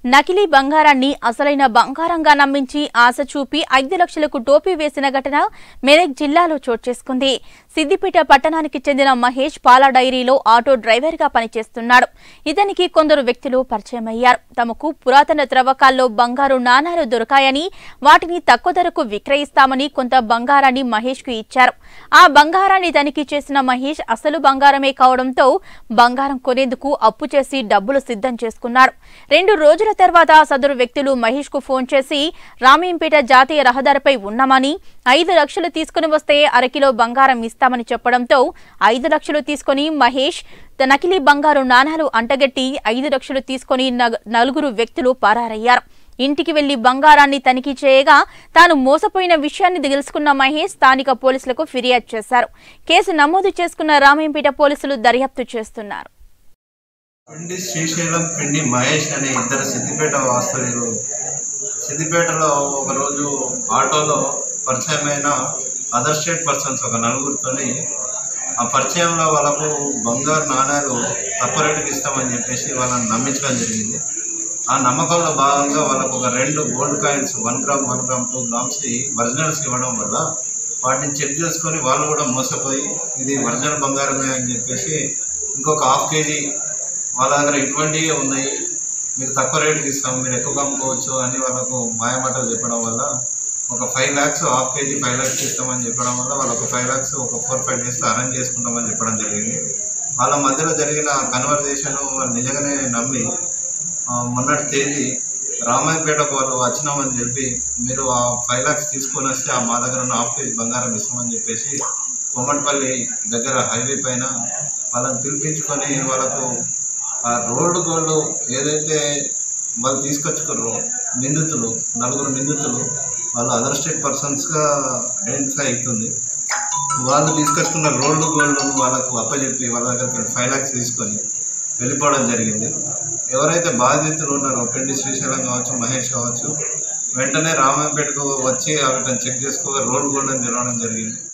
నకిలీ బంగారాన్ని అసలైన బంగారంగా నమ్మించి ఆశ చూపి ఐదు లక్షలకు టోపీ వేసిన ఘటన మెదక్ జిల్లాలో చోటు చేసుకుంది సిద్దిపేట పట్టణానికి చెందిన మహేష్ పాల డైరీలో ఆటో డ్రైవర్ గా పనిచేస్తున్నాడు ఇతనికి కొందరు వ్యక్తులు పరిచయమయ్యారు తమకు పురాతన త్రవ్వకాల్లో బంగారు నాణాలు దొరకాయని వాటిని తక్కువ ధరకు విక్రయిస్తామని కొంత బంగారాన్ని మహేష్ కు ఇచ్చారు ఆ బంగారాన్ని తనిఖీ చేసిన మహేష్ అసలు బంగారమే కావడంతో బంగారం కొనేందుకు అప్పు చేసి డబ్బులు సిద్ధం చేసుకున్నాడు రెండు రోజుల తర్వాత సదరు వ్యక్తులు మహేష్ కు ఫోన్ చేసి రామీంపేట జాతీయ రహదారిపై ఉన్నామని ఐదు లక్షలు తీసుకుని వస్తే అరకిలో బంగారం ఇస్తామని చెప్పడంతో ఐదు లక్షలు తీసుకుని మహేష్ త- నకిలీ బంగారు నాణాలు అంటగట్టి ఐదు లక్షలు తీసుకుని నగ- నలుగురు వ్యక్తులు పరారయ్యారు ఇంటికి వెళ్లి బంగారాన్ని తనిఖీ చేయగా తాను మోసపోయిన విషయాన్ని తెలుసుకున్న మహేష్ స్థానిక పోలీసులకు ఫిర్యాదు చేశారు కేసు నమోదు చేసుకున్న రామేంపేట పోలీసులు దర్యాప్తు చేస్తున్నారు పిండి శ్రీశైలం పిండి మహేష్ అనే ఇద్దరు సిద్దిపేట వాస్తవ్యులు సిద్దిపేటలో ఒకరోజు ఆటోలో పరిచయమైన అదర్ స్టేట్ పర్సన్స్ ఒక నలుగురితోని ఆ పరిచయంలో వాళ్ళకు బంగారు నాణ్యాలు తక్కువ రేటుకి ఇస్తామని చెప్పేసి వాళ్ళని నమ్మించడం జరిగింది ఆ నమ్మకంలో భాగంగా వాళ్ళకు ఒక రెండు gold coins one gram one gram two grams originals ఇవ్వడం వల్ల వాటిని చెక్ చేసుకొని వాళ్ళు కూడా మోసపోయి ఇది ఒరిజినల్ బంగారమే అని చెప్పేసి ఇంకొక హాఫ్ కేజీ వాళ్ళ దగ్గర ఇటువంటివి ఉన్నాయి మీరు తక్కువ రేటుకి ఇస్తాం మీరు ఎక్కువ అమ్ముకోవచ్చు అని వాళ్ళకు మాయమాటలు చెప్పడం వల్ల ఒక five lakhs half KG five lakhs ఇస్తామని చెప్పడం వల్ల వాళ్ళకు ఫైవ్ ల్యాక్స్ ఒక ఫోర్ ఫైవ్ డేస్లో అరేంజ్ చేసుకుంటామని చెప్పడం జరిగింది వాళ్ళ మధ్యలో జరిగిన కన్వర్జేషన్ వాళ్ళు నిజంగానే నమ్మి ఆ, మొన్నటి తేదీ రామాయపేటకు వాళ్ళు వచ్చినామని చెప్పి మీరు ఆ ఫైవ్ ల్యాక్స్ తీసుకొని వస్తే ఆ మా దగ్గర ఉన్న హాఫ్ కేజీ బంగారం ఇస్తామని చెప్పేసి కొమ్మటిపల్లి దగ్గర హైవే పైన వాళ్ళని పిలిపించుకొని వాళ్ళకు ఆ రోల్డ్ గోల్డ్ ఏదైతే వాళ్ళు తీసుకొచ్చుకుర్రో నిందితులు నలుగురు నిందితులు వాళ్ళు అదర్ స్టేట్ పర్సన్స్గా ఐడెంటిఫై అవుతుంది వాళ్ళు తీసుకొచ్చుకున్న రోల్డ్ గోల్డ్ వాళ్ళకు అప్పచెప్పి వాళ్ళ దగ్గర ఫైవ్ ల్యాక్స్ తీసుకొని వెళ్ళిపోవడం జరిగింది ఎవరైతే బాధితులు ఉన్నారో పెండి శ్రీశైలం కావచ్చు మహేష్ కావచ్చు వెంటనే రామాయంపేటకు వచ్చి వాటిని చెక్ చేసుకోగా రోల్డ్ గోల్డ్ అని తెలవడం జరిగింది